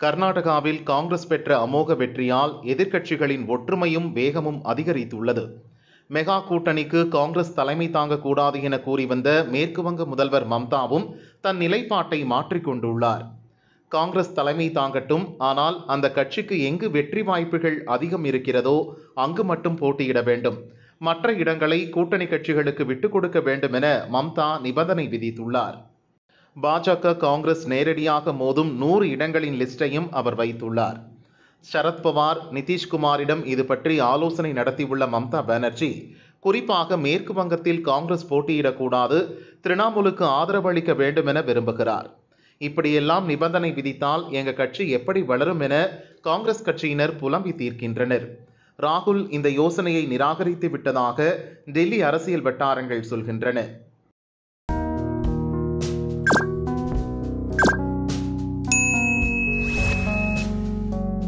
கர்நாடகாவில் காங்கிரஸ் பெற்ற அமோக வெற்றியால் எதிர்க்கட்சிகளின் ஒற்றுமையும் வேகமும் அதிகரித்துள்ளது மெகா கூட்டணிக்கு காங்கிரஸ் தலைமை தாங்கக்கூடாது என கூறி வந்த மேற்குவங்க முதல்வர் மம்தாவும் தன் நிலைப்பாட்டை மாற்றிக்கொண்டுள்ளார் காங்கிரஸ் தலைமை தாங்கட்டும் ஆனால் அந்த கட்சிக்கு எங்கு வெற்றி வாய்ப்புகள் அதிகம் இருக்கிறதோ அங்கு மட்டும் போட்டியிட வேண்டும் மற்ற இடங்களை கூட்டணி கட்சிகளுக்கு விட்டுக் கொடுக்க வேண்டும் என மம்தா நிபந்தனை விதித்துள்ளார் பாஜக காங்கிரஸ் நேரடியாக மோதும் நூறு இடங்களின் லிஸ்டையும் அவர் வைத்துள்ளார் சரத்பவார் நிதிஷ்குமாரிடம் இது பற்றி ஆலோசனை நடத்தியுள்ள மம்தா பானர்ஜி குறிப்பாக மேற்கு வங்கத்தில் காங்கிரஸ் போட்டியிடக்கூடாது திரிணாமுலுக்கு ஆதரவு அளிக்க வேண்டும் என விரும்புகிறார் இப்படியெல்லாம் நிபந்தனை விதித்தால் எங்க கட்சி எப்படி வளரும் என காங்கிரஸ் கட்சியினர் புலம்பி தீர்க்கின்றனர் ராகுல் இந்த யோசனையை நிராகரித்து விட்டதாக டெல்லி அரசியல் வட்டாரங்கள் சொல்கின்றன